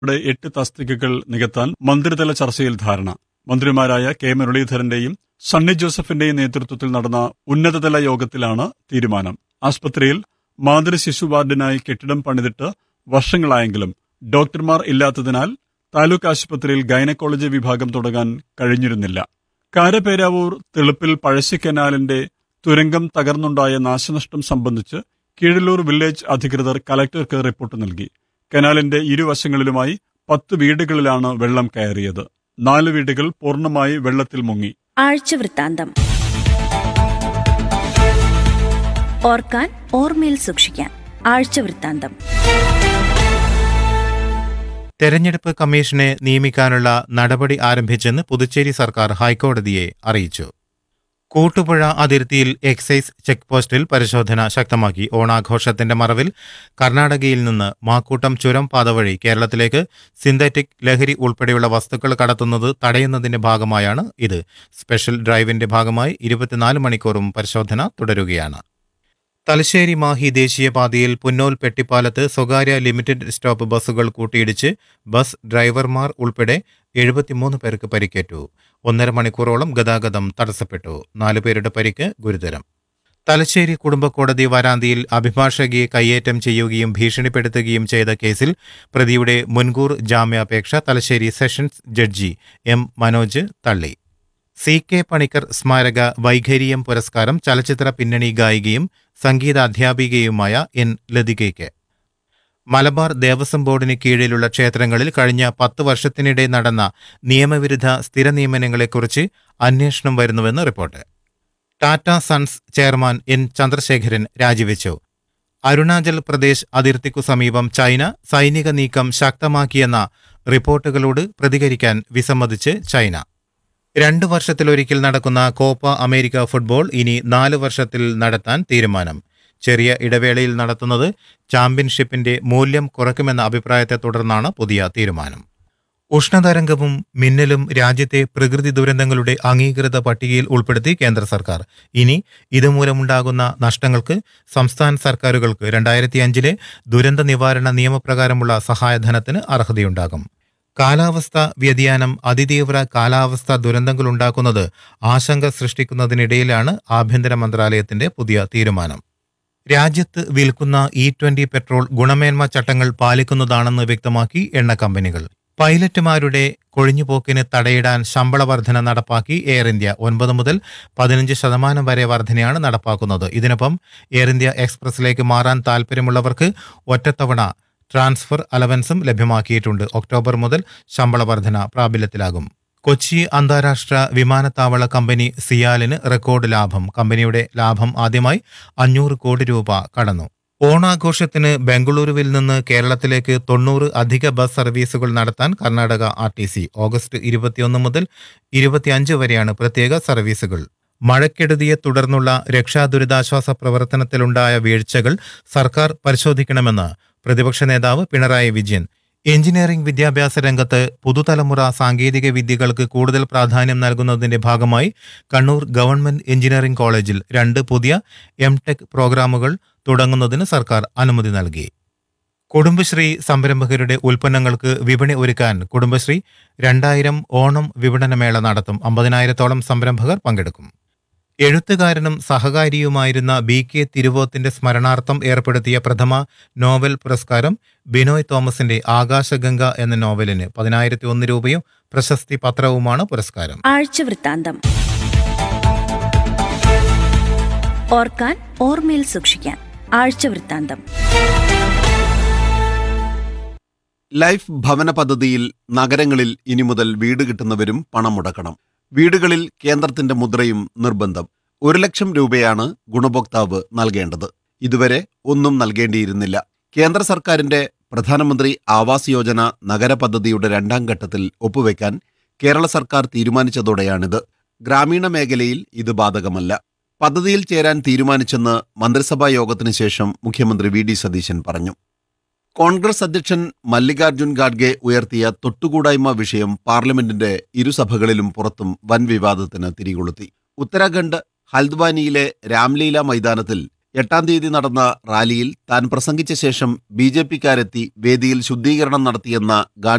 യുടെ എട്ട് തസ്തികകൾ നികത്താൻ മന്ത്രിതല ചർച്ചയിൽ ധാരണ മന്ത്രിമാരായ കെ മുരളീധരന്റെയും സണ്ണി ജോസഫിന്റെയും നേതൃത്വത്തിൽ നടന്ന ഉന്നതതല യോഗത്തിലാണ് തീരുമാനം ആസ്പത്രിയിൽ മാതൃ ശിശു വാർഡിനായി കെട്ടിടം പണിതിട്ട് വർഷങ്ങളായെങ്കിലും ഡോക്ടർമാർ ഇല്ലാത്തതിനാൽ താലൂക്ക് ആശുപത്രിയിൽ ഗൈനക്കോളജി വിഭാഗം തുടങ്ങാൻ കഴിഞ്ഞിരുന്നില്ല കാരപേരാവൂർ തെളുപ്പിൽ പഴശ്ശി കനാലിന്റെ തുരങ്കം തകർന്നുണ്ടായ നാശനഷ്ടം സംബന്ധിച്ച് കീഴല്ലൂർ വില്ലേജ് അധികൃതർ കലക്ടർക്ക് റിപ്പോർട്ട് നൽകി കനാലിന്റെ ഇരുവശങ്ങളിലുമായി പത്ത് വീടുകളിലാണ് വെള്ളം കയറിയത് നാല് വീടുകൾ പൂർണ്ണമായി വെള്ളത്തിൽ മുങ്ങി ആഴ്ചവൃത്താന്തം ഓർക്കാൻ ഓർമ്മയിൽ സൂക്ഷിക്കാൻ ആഴ്ചവൃത്താന്തം തെരഞ്ഞെടുപ്പ് കമ്മീഷനെ നിയമിക്കാനുള്ള നടപടി ആരംഭിച്ചെന്ന് പുതുച്ചേരി സർക്കാർ ഹൈക്കോടതിയെ അറിയിച്ചു കൂട്ടുപുഴ അതിർത്തിയിൽ എക്സൈസ് ചെക്ക് പോസ്റ്റിൽ പരിശോധന ശക്തമാക്കി ഓണാഘോഷത്തിന്റെ മറവിൽ കർണാടകയിൽ നിന്ന് മാക്കൂട്ടം ചുരം പാത വഴി കേരളത്തിലേക്ക് സിന്തറ്റിക് ലഹരി ഉൾപ്പെടെയുള്ള വസ്തുക്കൾ കടത്തുന്നത് തടയുന്നതിന്റെ ഭാഗമായാണ് ഇത് സ്പെഷ്യൽ ഡ്രൈവിന്റെ ഭാഗമായി ഇരുപത്തിനാല് മണിക്കൂറും പരിശോധന തുടരുകയാണ് തലശ്ശേരി മാഹി ദേശീയപാതയിൽ പുന്നോൽ പെട്ടിപ്പാലത്ത് സ്വകാര്യ ലിമിറ്റഡ് സ്റ്റോപ്പ് ബസ്സുകൾ കൂട്ടിയിടിച്ച് ബസ് ഡ്രൈവർമാർ ഉൾപ്പെടെ എഴുപത്തിമൂന്ന് പേർക്ക് പരിക്കേറ്റു ഒന്നര മണിക്കൂറോളം ഗതാഗതം തടസ്സപ്പെട്ടു നാലുപേരുടെ പരിക്ക് ഗുരുതരം തലശ്ശേരി കുടുംബക്കോടതി വരാന്തിയിൽ അഭിഭാഷകയെ കയ്യേറ്റം ചെയ്യുകയും ഭീഷണിപ്പെടുത്തുകയും ചെയ്ത കേസിൽ പ്രതിയുടെ മുൻകൂർ ജാമ്യാപേക്ഷ Thalassery sessions judge M Manoj തള്ളി സി കെ പണിക്കർ സ്മാരക വൈഖരിയം പുരസ്കാരം ചലച്ചിത്ര പിന്നണി ഗായികയും സംഗീത അധ്യാപികയുമായ എൻ ലതികയ്ക്ക് മലബാർ ദേവസ്വം ബോർഡിന് കീഴിലുള്ള ക്ഷേത്രങ്ങളിൽ കഴിഞ്ഞ പത്ത് വർഷത്തിനിടെ നടന്ന നിയമവിരുദ്ധ സ്ഥിര നിയമനങ്ങളെക്കുറിച്ച് അന്വേഷണം വരുന്നുവെന്ന് report Tata sons chairman N Chandrasekaran രാജിവെച്ചു അരുണാചൽ പ്രദേശ് അതിർത്തിക്കു സമീപം ചൈന സൈനിക നീക്കം ശക്തമാക്കിയെന്ന റിപ്പോർട്ടുകളോട് പ്രതികരിക്കാൻ വിസമ്മതിച്ച് ചൈന രണ്ടു വർഷത്തിലൊരിക്കൽ നടക്കുന്ന കോപ്പ അമേരിക്ക ഫുട്ബോൾ ഇനി നാല് വർഷത്തിൽ നടത്താൻ തീരുമാനം ചെറിയ ഇടവേളയിൽ നടത്തുന്നത് ചാമ്പ്യൻഷിപ്പിന്റെ മൂല്യം കുറയ്ക്കുമെന്ന അഭിപ്രായത്തെ തുടർന്നാണ് പുതിയ തീരുമാനം ഉഷ്ണതരംഗവും മിന്നലും രാജ്യത്തെ പ്രകൃതി ദുരന്തങ്ങളുടെ അംഗീകൃത പട്ടികയിൽ ഉൾപ്പെടുത്തി കേന്ദ്ര സർക്കാർ ഇനി ഇതുമൂലമുണ്ടാകുന്ന നഷ്ടങ്ങൾക്ക് സംസ്ഥാന സർക്കാരുകൾക്ക് രണ്ടായിരത്തി അഞ്ചിലെ ദുരന്ത നിവാരണ നിയമപ്രകാരമുള്ള സഹായധനത്തിന് അർഹതയുണ്ടാകും കാലാവസ്ഥ വ്യതിയാനം അതിതീവ്ര കാലാവസ്ഥ ദുരന്തങ്ങളുണ്ടാക്കുന്നത് ആശങ്ക സൃഷ്ടിക്കുന്നതിനിടയിലാണ് ആഭ്യന്തര മന്ത്രാലയത്തിന്റെ പുതിയ തീരുമാനം രാജ്യത്ത് വിൽക്കുന്ന ഇ ട്വന്റി പെട്രോൾ ഗുണമേന്മ ചട്ടങ്ങൾ പാലിക്കുന്നതാണെന്ന് വ്യക്തമാക്കി എണ്ണ കമ്പനികൾ പൈലറ്റുമാരുടെ കൊഴിഞ്ഞുപോക്കിന് തടയിടാൻ ശമ്പള വർധന നടപ്പാക്കി എയർ ഇന്ത്യ ഒൻപത് മുതൽ പതിനഞ്ച് ശതമാനം വരെ വർധനയാണ് നടപ്പാക്കുന്നത് ഇതിനൊപ്പം എയർ ഇന്ത്യ എക്സ്പ്രസിലേക്ക് മാറാൻ താൽപ്പര്യമുള്ളവർക്ക് ഒറ്റത്തവണ ട്രാൻസ്ഫർ അലവൻസും ലഭ്യമാക്കിയിട്ടുണ്ട് ഒക്ടോബർ മുതൽ ശമ്പള വർധന പ്രാബല്യത്തിലാകും കൊച്ചി അന്താരാഷ്ട്ര വിമാനത്താവള കമ്പനി സിയാലിന് റെക്കോർഡ് ലാഭം കമ്പനിയുടെ ലാഭം ആദ്യമായി അഞ്ഞൂറ് കോടി രൂപ കടന്നു ഓണാഘോഷത്തിന് ബംഗളൂരുവിൽ നിന്ന് കേരളത്തിലേക്ക് തൊണ്ണൂറ് അധിക ബസ് സർവീസുകൾ നടത്താൻ Karnataka R T C August ഇരുപത്തിയൊന്ന് മുതൽ ഇരുപത്തിയഞ്ച് വരെയാണ് പ്രത്യേക സർവീസുകൾ മഴക്കെടുതിയെ തുടർന്നുള്ള രക്ഷാ ദുരിതാശ്വാസ പ്രവർത്തനത്തിലുണ്ടായ വീഴ്ചകൾ സർക്കാർ പരിശോധിക്കണമെന്ന് പ്രതിപക്ഷ നേതാവ് പിണറായി വിജയൻ എഞ്ചിനീയറിംഗ് വിദ്യാഭ്യാസ രംഗത്ത് പുതുതലമുറ സാങ്കേതിക വിദ്യകൾക്ക് കൂടുതൽ പ്രാധാന്യം നൽകുന്നതിന്റെ ഭാഗമായി കണ്ണൂർ ഗവൺമെന്റ് എഞ്ചിനീയറിംഗ് കോളേജിൽ രണ്ട് പുതിയ എം ടെക് പ്രോഗ്രാമുകൾ തുടങ്ങുന്നതിന് സർക്കാർ അനുമതി നൽകി കുടുംബശ്രീ സംരംഭകരുടെ ഉൽപ്പന്നങ്ങൾക്ക് വിപണി ഒരുക്കാൻ കുടുംബശ്രീ രണ്ടായിരം ഓണം വിപണനമേള നടത്തും അമ്പതിനായിരത്തോളം സംരംഭകർ പങ്കെടുക്കും എഴുത്തുകാരനും സഹകാരിയുമായിരുന്ന ബി കെ തിരുവോത്തിന്റെ സ്മരണാർത്ഥം ഏർപ്പെടുത്തിയ പ്രഥമ നോവൽ പുരസ്കാരം ബിനോയ് തോമസിന്റെ ആകാശഗംഗ എന്ന നോവലിന് പതിനായിരത്തി ഒന്ന് രൂപയും പ്രശസ്തി പത്രവുമാണ് പുരസ്കാരം ആഴ്ചവൃത്താന്തം ഓർക്കാൻ ഓർമ്മയിൽ സൂക്ഷിക്കാൻ ആഴ്ചവൃത്താന്തം ലൈഫ് ഭവന പദ്ധതിയിൽ നഗരങ്ങളിൽ ഇനി മുതൽ വീട് കിട്ടുന്നവരും പണം മുടക്കണം വീടുകളിൽ കേന്ദ്രത്തിന്റെ മുദ്രയും നിർബന്ധം ഒരു ലക്ഷം രൂപയാണ് ഗുണഭോക്താവ് നൽകേണ്ടത് ഇതുവരെ ഒന്നും നൽകേണ്ടിയിരുന്നില്ല കേന്ദ്ര സർക്കാരിന്റെ പ്രധാനമന്ത്രി ആവാസ് യോജന നഗര പദ്ധതിയുടെ രണ്ടാം ഘട്ടത്തിൽ ഒപ്പുവെക്കാൻ കേരള സർക്കാർ തീരുമാനിച്ചതോടെയാണിത് ഗ്രാമീണ മേഖലയിൽ ഇത് ബാധകമല്ല പദ്ധതിയിൽ ചേരാൻ തീരുമാനിച്ചെന്ന് മന്ത്രിസഭാ യോഗത്തിന് ശേഷം മുഖ്യമന്ത്രി വി ഡി സതീശൻ പറഞ്ഞു കോൺഗ്രസ് അധ്യക്ഷൻ മല്ലികാർജുൻ ഖാഡ്ഗെ ഉയർത്തിയ തൊട്ടുകൂടായ്മ വിഷയം പാർലമെന്റിന്റെ ഇരുസഭകളിലും പുറത്തും വൻ വിവാദത്തിന് തിരികൊളുത്തി ഉത്തരാഖണ്ഡ് ഹൽദ്വാനിയിലെ രാംലീല മൈതാനത്തിൽ എട്ടാം തീയതി നടന്ന റാലിയിൽ താൻ പ്രസംഗിച്ച ശേഷം ബി ജെ പിക്കാരെത്തി വേദിയിൽ ശുദ്ധീകരണം നടത്തിയെന്ന